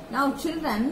now children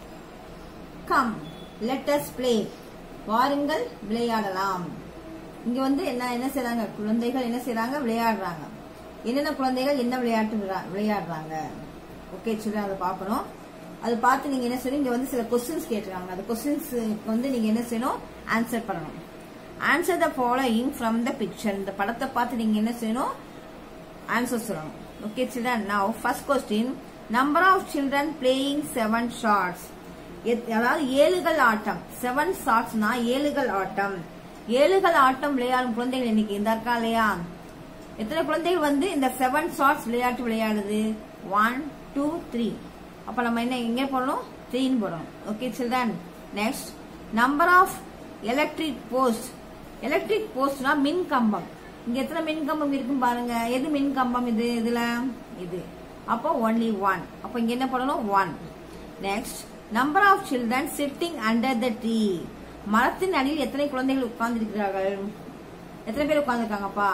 come let us play வாருங்கள் விளையாடலாம் இங்க வந்து என்ன என்ன செய்றாங்க குழந்தைகள் என்ன செய்றாங்க விளையாடுறாங்க என்னென்ன குழந்தைகள் என்ன விளையாட்டு விளையா- விளையாடுறாங்க ஓகே சில்ட்ரன் அதை பார்க்கணும் அது பார்த்து நீங்க என்ன செய்யணும் இங்க வந்து சில கொஸ்டின்ஸ் கேட்டிருக்காங்க அந்த கொஸ்டின்ஸ் வந்து நீங்க என்ன செய்யணும் ஆன்சர் பண்ணணும் answer the following from the picture இந்த படத்தை பார்த்து நீங்க என்ன செய்யணும் ஆன்சர் சொல்லணும் okay children now first question number of children playing seven shorts அதாவது ஏழுகள் ஆட்டம் செவன் ஷார்ட்ஸ்னா ஏழுகள் ஆட்டம் ஏழுகள் ஆட்டம் விளையாடும் குழந்தைகள் இன்னைக்கு இந்த இருக்கா இல்லையா எத்தனை குழந்தைகள் வந்து இந்த செவன் ஷார்ட்ஸ் விளையாட்டு விளையாடுது ஒன் டூ த்ரீ அப்ப நம்ம என்ன எங்க போடணும் த்ரீன்னு போடணும் okay children next number of electric post electric போஸ்ட்னா மின் கம்பம் இங்க எத்தனை மின் கம்பம் இருக்குன்னு பாருங்க எது மின் கம்பம் இது இதுல இது அப்போ ஒன்லி ஒன் அப்ப இங்க என்ன பண்ணணும் one next number of children sitting under the tree மரத்தின் அடியில் எத்தனை குழந்தைகள் உட்கார்ந்திருக்கிறார்கள் எத்தனை பேர் உட்கார்ந்துருக்காங்கப்பா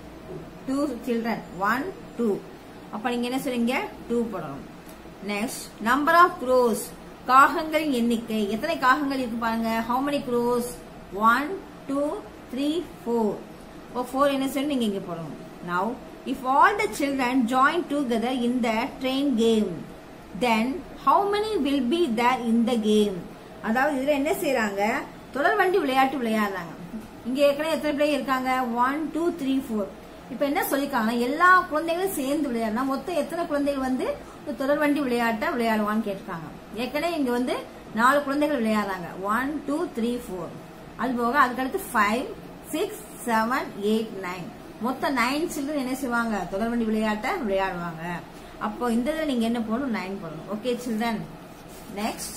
டூ சில்ட்ரன் ஒன் டூ அப்ப நீங்க என்ன சொல்றீங்க டூ போடணும் நெக்ஸ்ட் நம்பர் ஆஃப் க்ரோஸ் காகங்களின் எண்ணிக்கை எத்தனை காகங்கள் இருக்கு பாருங்க how many crows one two three four இப்போ ஃபோர் என்ன சொல்லி நீங்க இங்க போடணும் now if all the children join together in the train game then how many will be there in the game அதாவது இதுல என்ன செய்றாங்க தொடர் வண்டி விளையாட்டு விளையாடுறாங்க இங்க ஏற்கனவே எத்தனை பிள்ளை இருக்காங்க ஒன் டூ த்ரீ ஃபோர் இப்ப என்ன சொல்லிருக்காங்கன்னா எல்லா குழந்தைகளும் சேர்ந்து விளையாடுனா மொத்தம் எத்தனை குழந்தைகள் வந்து இந்த தொடர் வண்டி விளையாட்டை விளையாடுவான்னு கேட்டிருக்காங்க ஏற்கனவே இங்க வந்து நாலு குழந்தைகள் விளையாடுறாங்க ஒன் டூ த்ரீ ஃபோர் அது போக அதுக்கடுத்து five six seven eight nine மொத்தம் நைன் சில்ட்ரன் என்ன செய்வாங்க தொடர் வண்டி விளையாட்டை விளையாடுவாங்க அப்போ இந்த இதுல நீங்க என்ன போடணும் நைன் போடணும் okay children next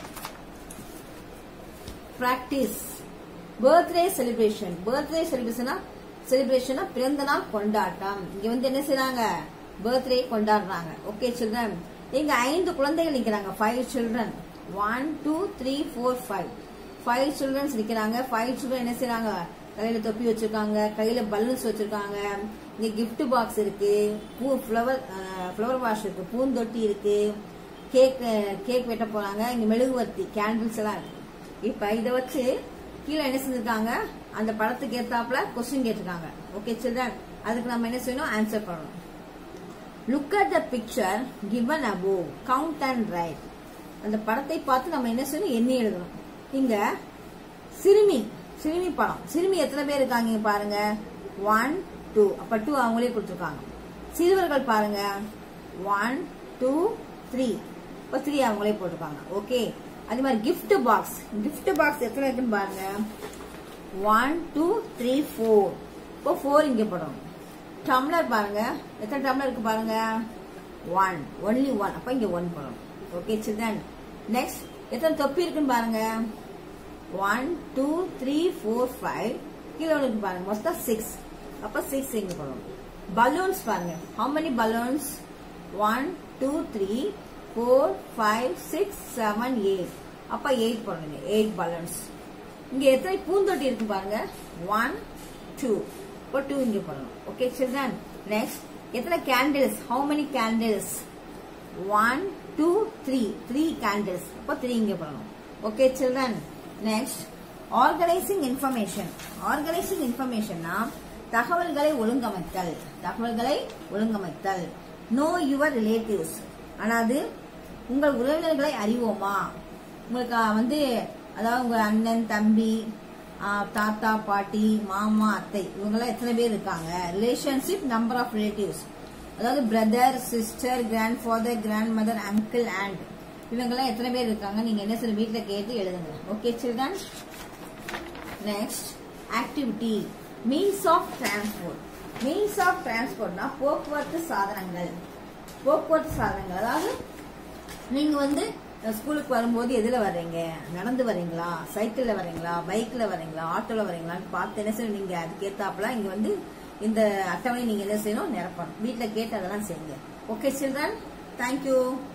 practice birthday celebration birthday செலிப்ரேஷனா செலிப்ரேஷனா பிறந்த நாள் கொண்டாட்டம் இங்க வந்து என்ன செய்றாங்க பர்த்டே கொண்டாடுறாங்க ஓகே சில்ட்ரன் இங்க ஐந்து குழந்தைகள் நிக்கிறாங்க five children one two three four five five childrens நிக்கிறாங்க ஃபைவ் சில்ட்ரன் என்ன செய்றாங்க கையில தொப்பி வச்சிருக்காங்க கையில பலூன்ஸ் வச்சிருக்காங்க இங்க gift பாக்ஸ் இருக்கு பூ ஃப்ளவர் ஃப்ளவர் வாஷ் இருக்கு பூந்தொட்டி இருக்கு கேக் கேக் வெட்ட போறாங்க இங்க மெழுகுவர்த்தி கேண்டில்ஸ் எல்லாம் இருக்கு இப்ப இத வச்சு கீழே என்ன செஞ்சிருக்காங்க அந்த படத்துக்கு ஏத்தாப்புல கொஸ்டின் கேட்டிருக்காங்க ஓகே சில்ட்ரன் அதுக்கு நம்ம என்ன செய்யணும் ஆன்சர் பண்ணணும் look at the picture given above count and write அந்த படத்தை பார்த்து நம்ம என்ன செய்யணும் எண்ணி எழுதணும் இங்க சிறுமி சிறுமி படம் சிறுமி எத்தனை பேர் இருக்காங்க இங்க பாருங்க ஒன் டூ அப்ப டூ அவங்களே கொடுத்துருக்காங்க சிறுவர்கள் பாருங்க ஒன் டூ த்ரீ இப்போ த்ரீ அவங்களே போட்டிருக்காங்க ஓகே அதே மாதிரி gift பாக்ஸ் gift பாக்ஸ் எத்தனை இருக்குன்னு பாருங்க ஒன் டூ த்ரீ ஃபோர் இப்போ ஃபோர் இங்க போடும் டம்ளர் பாருங்க எத்தனை டம்ளர் இருக்கு பாருங்க ஒன் ஒன்லி ஒன் அப்ப இங்க ஒன் போடும் ஓகே சில்ட்ரன் நெக்ஸ்ட் எத்தனை தொப்பி இருக்குன்னு பாருங்க one two three four five கீழே ஒன்று இருக்கு பாருங்க மொத்தம் சிக்ஸ் அப்ப சிக்ஸ் இங்க போடும் பலூன்ஸ் பாருங்க how many balloons one two three four five six seven eight அப்ப எயிட் போடுங்க எயிட் பலூன்ஸ் இங்க எத்தனை பூந்தொட்டி இருக்கு பாருங்க ஒன் டூ இப்போ டூ இங்க போடணும் ஓகே சில்ட்ரன் நெக்ஸ்ட் எத்தனை candles how many candles one two three three candles அப்போ த்ரீ இங்க போடணும் okay children next organising information organising இன்ஃபர்மேஷன்னா தகவல்களை ஒழுங்கமைத்தல் தகவல்களை ஒழுங்கமைத்தல் நோ யுவர் ரிலேட்டிவ்ஸ் அதாவது உங்கள் உறவினர்களை அறிவோமா உங்களுக்கு அஹ், வந்து அதாவது உங்க அண்ணன் தம்பி ஆஹ், தாத்தா பாட்டி மாமா அத்தை இவங்கெல்லாம் எத்தனை பேர் இருக்காங்க ரிலேஷன்ஷிப் நம்பர் ஆஃப் ரிலேட்டிவ்ஸ் அதாவது brother sister grandfather grandmother uncle aunt இவங்கெல்லாம் எத்தனை பேர் இருக்காங்க நீங்க என்ன சொல்ல வீட்ல கேட்டு எழுதுங்க okay children next activity means of transport means of டிரான்ஸ்போர்ட்னா போக்குவரத்து சாதனங்கள் போக்குவரத்து சாதனங்கள் அதாவது நீங்க வந்து அஹ், ஸ்கூலுக்கு வரும்போது எதுல வர்றீங்க நடந்து வர்றீங்களா சைக்கிள்ல வர்றீங்களா பைக்ல வர்றீங்களா ஆட்டோல வர்றீங்களான்னு பார்த்து என்ன செய்யணும் நீங்க அதுக்கேத்தாப்புல இங்க வந்து இந்த அட்டவணை நீங்க என்ன செய்யணும் நிரப்பணும் வீட்ல கேட்டு அதெல்லாம் செய்யுங்க ஓகே சில்ட்ரன் தேங்க்யூ